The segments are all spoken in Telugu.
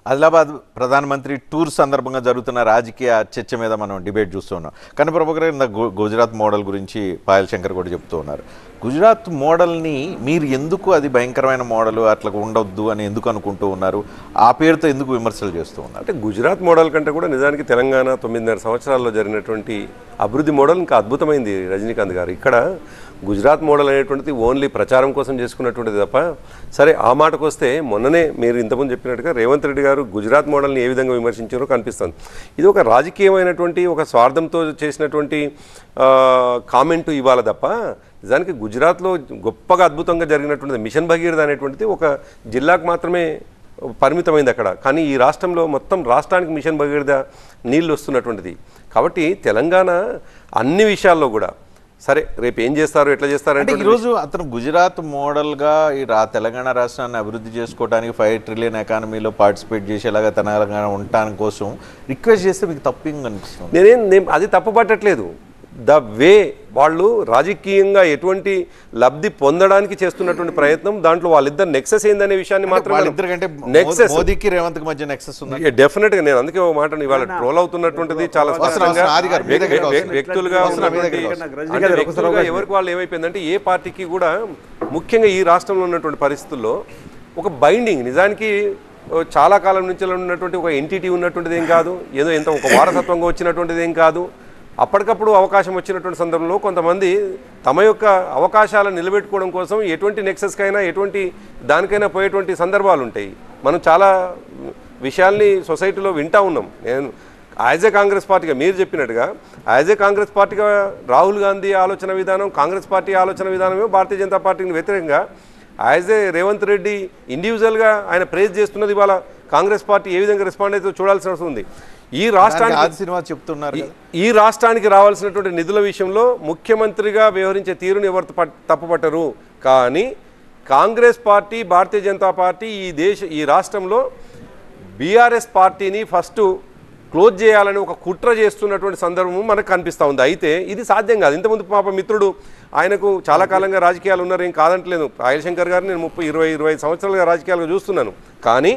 ఆదిలాబాద్ ప్రధానమంత్రి టూర్ సందర్భంగా జరుగుతున్న రాజకీయ చర్చ మీద మనం డిబేట్ చూస్తున్నాం కానీ ప్రభాకర్ గారు ఇందాక గు- గుజరాత్ మోడల్ గురించి పాయల్ శంకర్ కూడా చెప్తూ ఉన్నారు గుజరాత్ మోడల్ని మీరు ఎందుకు అది భయంకరమైన మోడల్ అట్లా ఉండొద్దు అని ఎందుకు అనుకుంటూ ఉన్నారు ఆ పేరుతో ఎందుకు విమర్శలు చేస్తూ ఉన్నారు అంటే గుజరాత్ మోడల్ కంటే కూడా నిజానికి తెలంగాణ తొమ్మిదిన్నర సంవత్సరాల్లో జరిగినటువంటి అభివృద్ధి మోడల్ ఇంకా అద్భుతమైంది రజనీకాంత్ గారు ఇక్కడ గుజరాత్ మోడల్ అనేటువంటిది ఓన్లీ ప్రచారం కోసం చేసుకున్నటువంటిది తప్ప సరే ఆ మాటకు వస్తే మొన్ననే మీరు ఇంతకుముందు చెప్పినట్టుగా రేవంత్ రెడ్డి గారు గుజరాత్ మోడల్ని ఏ విధంగా విమర్శించారో కనిపిస్తుంది ఇది ఒక రాజకీయమైనటువంటి ఒక స్వార్థంతో చేసినటువంటి కామెంట్ ఇవ్వాలి తప్ప నిజానికి గుజరాత్లో గొప్పగా అద్భుతంగా జరిగినటువంటిది మిషన్ భగీరథ అనేటువంటిది ఒక జిల్లాకు మాత్రమే పరిమితమైంది అక్కడ కానీ ఈ రాష్ట్రంలో మొత్తం రాష్ట్రానికి మిషన్ భగీరథ నీళ్ళు వస్తున్నటువంటిది కాబట్టి తెలంగాణ అన్ని విషయాల్లో కూడా సరే రేపు ఏం చేస్తారు ఎట్లా చేస్తారు అంటే అంటే ఈరోజు అతను గుజరాత్ మోడల్గా ఈ రా తెలంగాణ రాష్ట్రాన్ని అభివృద్ధి చేసుకోవడానికి ఫైవ్ ట్రిలియన్ ఎకానమీలో పార్టిసిపేట్ చేసేలాగా తెలంగాణ ఉండటానికి కోసం రిక్వెస్ట్ చేస్తే మీకు తప్పింగ్ అనిపిస్తుంది నేనేం నేను అది తప్పు పట్టట్లేదు ద వే వాళ్ళు రాజకీయంగా ఎటువంటి లబ్ధి పొందడానికి చేస్తున్నటువంటి ప్రయత్నం దాంట్లో వాళ్ళిద్దరు నెక్సెస్ ఏందనే విషయాన్ని మాత్రం వాళ్ళిద్దరికంటే మో- నెక్సెస్ మోదీకి రేవంత్కి మధ్య నెక్సెస్ ఉంది డెఫినెట్ గా నేను అందుకే ఒక మాట ఇవాళ ట్రోల్ అవుతున్నటువంటిది చాలా స్పష్టంగా అవసరం, ఆది గారు, మీ వ్యక్- దగ్గరికి వ్యక్- వస్తుంది. వ్యక్తులుగా అవసరం, మీ ఉన్నటువంటి దగ్గరికి వస్తుంది. అంటే రజనీ గారు వ్యక్తులుగా ఒకసారి ఎవరికి వాళ్ళు ఏమైపోయిందంటే ఏ పార్టీకి కూడా ముఖ్యంగా ఈ రాష్ట్రంలో ఉన్నటువంటి పరిస్థితుల్లో ఒక బైండింగ్ నిజానికి ఓ చాలా కాలం నుంచి ఉన్నటువంటి ఒక ఎంటిటీ ఉన్నటువంటిది ఏం కాదు ఏదో ఎంత ఒక వారసత్వంగా వచ్చినటువంటిది ఏం కాదు అప్పటికప్పుడు అవకాశం వచ్చినటువంటి సందర్భంలో కొంతమంది తమ యొక్క అవకాశాలను నిలబెట్టుకోవడం కోసం ఎటువంటి నెక్సెస్కైనా ఎటువంటి దానికైనా పోయేటువంటి సందర్భాలు ఉంటాయి మనం చాలా విషయాల్ని సొసైటీలో వింటా ఉన్నాం నేను యాజ్ ఏ కాంగ్రెస్ పార్టీగా మీరు చెప్పినట్టుగా యాజ్ ఏ కాంగ్రెస్ పార్టీగా రాహుల్ గాంధీ ఆలోచన విధానం కాంగ్రెస్ పార్టీ ఆలోచన విధానమే భారతీయ జనతా పార్టీకి వ్యతిరేకంగా యాజ్ ఏ రేవంత్ రెడ్డి ఇండివిజువల్గా ఆయన ప్రేజ్ చేస్తున్నది ఇవాళ కాంగ్రెస్ పార్టీ ఏ విధంగా రెస్పాండ్ అయితే చూడాల్సిన అవసరం ఉంది ఈ రాష్ట్రానికి ఆది సినిమా చెప్తున్నారు ఈ- కదా. ఈ రాష్ట్రానికి రావాల్సినటువంటి నిధుల విషయంలో ముఖ్యమంత్రిగా వ్యవహరించే తీరుని ఎవరు తప్ప- తప్పుపట్టరు కానీ Congress Party Bharatiya Janata Party ఈ దేశ ఈ రాష్ట్రంలో బీఆర్ఎస్ పార్టీని ఫస్ట్ క్లోజ్ చేయాలని ఒక కుట్ర చేస్తున్నటువంటి సందర్భం మనకు కనిపిస్తూ ఉంది అయితే ఇది సాధ్యం కాదు ఇంతకుముందు పాప మిత్రుడు ఆయనకు చాలా కాలంగా రాజకీయాలు ఉన్నారు ఏం కాదంటలేదు పాయల్ శంకర్ గారు నేను ముప్పై ఇరవై ఇరవై ఐదు సంవత్సరాలుగా రాజకీయాలుగా చూస్తున్నాను కానీ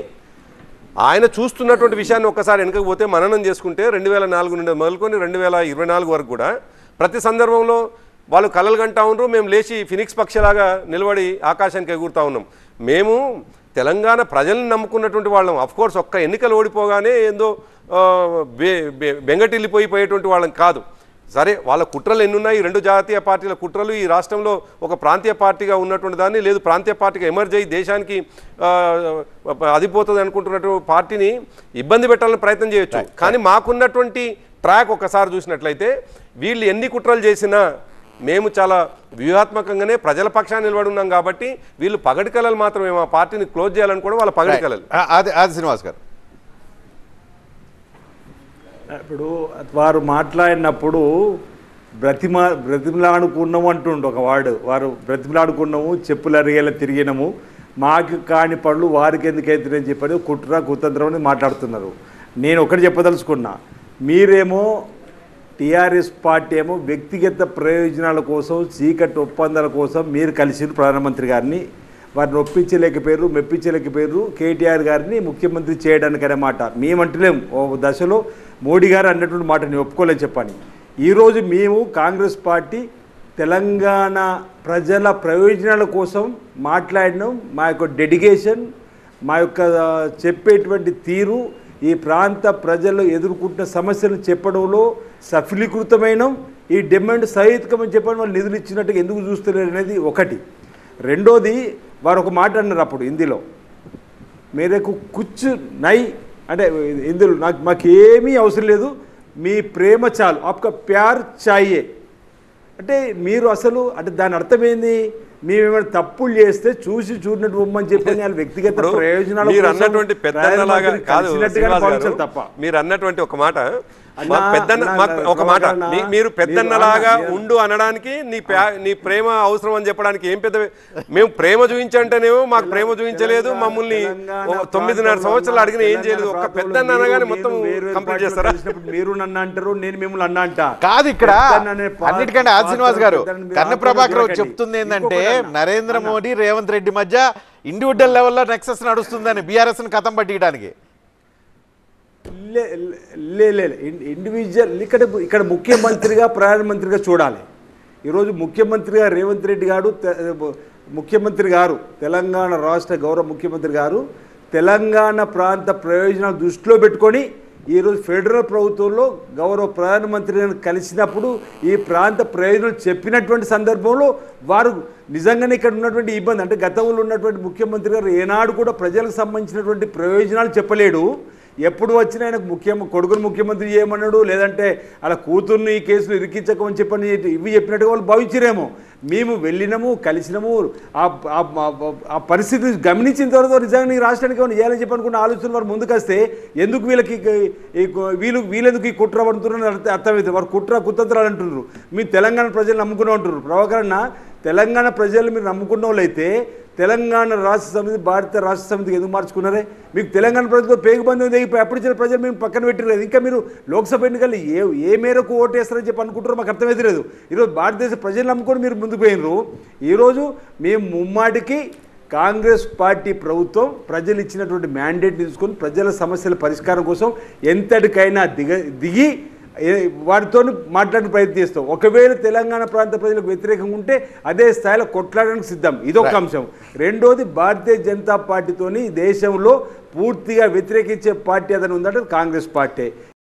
ఆయన చూస్తున్నటువంటి విషయాన్ని ఒక్కసారి వెనకకు పోతే మననం చేసుకుంటే రెండు వేల నాలుగు నుండి మొదలుకొని రెండు వేల ఇరవై నాలుగు వరకు కూడా ప్రతి సందర్భంలో వాళ్ళు కలలు కంటా ఉన్నారు మేము లేచి ఫినిక్స్ పక్షలాగా నిలబడి ఆకాశానికి ఎగురుతా ఉన్నాం మేము తెలంగాణ ప్రజల్ని నమ్ముకున్నటువంటి వాళ్ళం అఫ్ కోర్స్ ఒక్క ఎన్నికలు ఓడిపోగానే ఏందో ఆ, బె- బె- బెంగటిల్లిపోయి పోయేటువంటి వాళ్ళం కాదు సరే వాళ్ళ కుట్రలు ఎన్నున్నాయి ఈ రెండు జాతీయ పార్టీల కుట్రలు ఈ రాష్ట్రంలో ఒక ప్రాంతీయ పార్టీగా ఉన్నటువంటి దాన్ని లేదు ప్రాంతీయ పార్టీగా ఎమర్జ్ అయ్యి దేశానికి ఆ, అదిపోతుంది అనుకుంటున్నట్టు పార్టీని ఇబ్బంది పెట్టాలని ప్రయత్నం చేయొచ్చు కానీ మాకున్నటువంటి ట్రాక్ ఒకసారి చూసినట్లయితే వీళ్ళు ఎన్ని కుట్రలు చేసినా మేము చాలా వ్యూహాత్మకంగానే ప్రజల పక్షాన్ని నిలబడి ఉన్నాం కాబట్టి వీళ్ళు పగటి కళలు మాత్రమే మా పార్టీని క్లోజ్ చేయాలని కూడా వాళ్ళ పగటి కళలు ఆ- ఆది ఆది శ్రీనివాస్ గారు ఇప్పుడు వారు మాట్లాడినప్పుడు బ్రతిమా బ్రతిమలాడుకున్నాము అంటుండు ఒక వాడు వారు బ్రతిమలాడుకున్నాము చెప్పులు అరిగేలా తిరిగినాము మాకు కాని పనులు వారికి ఎందుకైతే అని చెప్పని కుట్ర కుతంత్రం అని మాట్లాడుతున్నారు నేను ఒకటి చెప్పదలుచుకున్నా మీరేమో టీఆర్ఎస్ పార్టీ ఏమో వ్యక్తిగత ప్రయోజనాల కోసం చీకటి ఒప్పందాల కోసం మీరు కలిసి ప్రధానమంత్రి గారిని వారిని ఒప్పించలేకపోయారు మెప్పించలేకపోయారు కేటీఆర్ గారిని ముఖ్యమంత్రి చేయడానికి అనే మాట మేమంటలేం ఓ దశలో మోడీ గారు అన్నటువంటి మాట నేను ఒప్పుకోలేని చెప్పని ఈరోజు మేము కాంగ్రెస్ పార్టీ తెలంగాణ ప్రజల ప్రయోజనాల కోసం మాట్లాడినాం మా యొక్క డెడికేషన్ మా యొక్క ఆ, చెప్పేటువంటి తీరు ఈ ప్రాంత ప్రజలు ఎదుర్కొంటున్న సమస్యలను చెప్పడంలో సఫలీకృతమైన ఈ డిమాండ్ సహితకమని చెప్పని వాళ్ళు నిధులు ఇచ్చినట్టుగా ఎందుకు చూస్తలేరు అనేది ఒకటి రెండోది వారు ఒక మాట అన్నారు అప్పుడు హిందీలో మేరకు కుచ్చు నై అంటే ఇందులో నాకు మాకు ఏమీ అవసరం లేదు మీ ప్రేమ చాలు ఆప్క ప్యార్ చాయే అంటే మీరు అసలు అంటే దాని అర్థం ఏంది మేమేమైనా తప్పులు చేస్తే చూసి చూడనట్టు బొమ్మని చెప్పని వాళ్ళ వ్యక్తిగత ఇప్పుడు ప్రయోజనాల మీరు కోసం అన్నటువంటి పెద్దన్నలాగా ప్రధానమంత్రిని కాదు కలిసినట్టుగానే శ్రీనివాస్ భావించాలి గారు, తప్ప మీరు అన్నటువంటి ఒక మాట అన్నా, మా పెద్దన్న అన్నా, మాకు ఒక మాట అన్నా, మీ- మీరు పెద్దన్నలాగా మీరు- ఉండు అనడానికి నీ ప్యా- నీ ప్రేమ అవసరం అని చెప్పడానికి ఏం పెద్ద మేము ప్రేమ చూపించంటేనేమో మాకు ప్రేమ చూపించలేదు తెలంగాణ- మమ్మల్ని తెలంగాణ ఒక తొమ్మిదిన్నర ప్రాంతంలో సంవత్సరాలు అడిగిన ఏం తెలంగాణ చేయలేదు ఒక్క ప్రాంతంలో పెద్దన్న మీరు- అనగానే నేను మొత్తం వేరు వేరు కంప్లీట్ పార్టీలో చేస్తారా కలిసినప్పుడు మీరు నన్ను అంటారు నేను మిమ్మల్ని అన్నా అంట కాదు ఇక్కడ పెద్దన్న అనే పా- అన్నిటికంటే ఆది శ్రీనివాస్ గారు పెద్దన్న మీరు కన్న ఆందోళన ప్రభాకర్ చేయకండి. చెప్తుంది ఏంటంటే ఇంకొకటి అన్న. నరేంద్ర మోడీ రేవంత్ రెడ్డి మధ్య ఇండివిజువల్ లెవెల్లో నెక్సెస్ నడుస్తుందని బీఆర్ఎస్ ని కథం పట్టియడానికి లే లే లే లే. ఇన్- ఇండివిజువల్ ఇక్కడ ఇక్కడ ముఖ్యమంత్రిగా ప్రధానమంత్రిగా చూడాలి ఈరోజు ముఖ్యమంత్రిగా రేవంత్ రెడ్డి గారు తె- ముఖ్యమంత్రి గారు తెలంగాణ రాష్ట్ర గౌరవ ముఖ్యమంత్రి గారు తెలంగాణ ప్రాంత ప్రయోజనాలు దృష్టిలో పెట్టుకొని ఈరోజు ఫెడరల్ ప్రభుత్వంలో గౌరవ ప్రధానమంత్రి గారిని కలిసినప్పుడు ఈ ప్రాంత ప్రయోజనాలు చెప్పినటువంటి సందర్భంలో వారు నిజంగానే ఇక్కడ ఉన్నటువంటి ఇబ్బంది అంటే గతంలో ఉన్నటువంటి ముఖ్యమంత్రి గారు ఏనాడు కూడా ప్రజలకు సంబంధించినటువంటి ప్రయోజనాలు చెప్పలేడు ఎప్పుడు వచ్చినా ఆయనకు ముఖ్య కొడుకును ముఖ్యమంత్రి చేయమన్నాడు లేదంటే అలా కూతుర్ని ఈ కేసులు ఇరికించకమని చెప్పని ఇవి చెప్పినట్టుగా వాళ్ళు భావించరేమో మేము వెళ్ళినాము కలిసినాము ఆ ఆ- ఆ- ఆ పరిస్థితిని గమనించిన తర్వాత నిజంగా ఈ రాష్ట్రానికి ఏమైనా చేయాలని చెప్పి అనుకున్న ఆలోచన వారు ముందుకొస్తే ఎందుకు వీళ్ళకి ఈ- ఈ వీళ్ళు వీళ్ళెందుకు ఈ కుట్ర పడుతున్నారని అర్థ- అర్థమైంది వారు కుట్ర కుతంత్రాలు అంటున్నారు మీ తెలంగాణ ప్రజలు నమ్ముకునే ఉంటున్నారు ప్రభాకరణ తెలంగాణ ప్రజలు మీరు నమ్ముకున్న వాళ్ళైతే తెలంగాణ రాష్ట్ర సమితి భారత రాష్ట్ర సమితికి ఎందుకు మార్చుకున్నారే మీకు తెలంగాణ ప్రజలతో పేగుబంధం తెగిపోయి అప్పుడు ఇచ్చిన ప్రజలు మేము పక్కన పెట్టలేదు ఇంకా మీరు లోక్సభ ఎన్నికలు ఏ ఏ మేరకు ఓటు వేస్తారని చెప్పి అనుకుంటారో మాకు అర్థమైతే లేదు ఈరోజు భారతదేశ ప్రజలు నమ్ముకొని మీరు ముందుకు పోయినరు ఈరోజు మేము ముమ్మాటికి కాంగ్రెస్ పార్టీ ప్రభుత్వం ప్రజలు ఇచ్చినటువంటి మ్యాండేట్ తీసుకొని ప్రజల సమస్యల పరిష్కారం కోసం ఎంతటికైనా దిగ దిగి ఏ- వారితో మాట్లాడిన ప్రయత్నిస్తాం ఒకవేళ తెలంగాణ ప్రాంత ప్రజలకు వ్యతిరేకంగా ఉంటే అదే స్థాయిలో కొట్లాడడానికి సిద్ధం ఇదొక అంశం రెండోది భారతీయ జనతా పార్టీతోని దేశంలో పూర్తిగా వ్యతిరేకించే పార్టీ ఏదైనా ఉందంటే అది కాంగ్రెస్ పార్టీ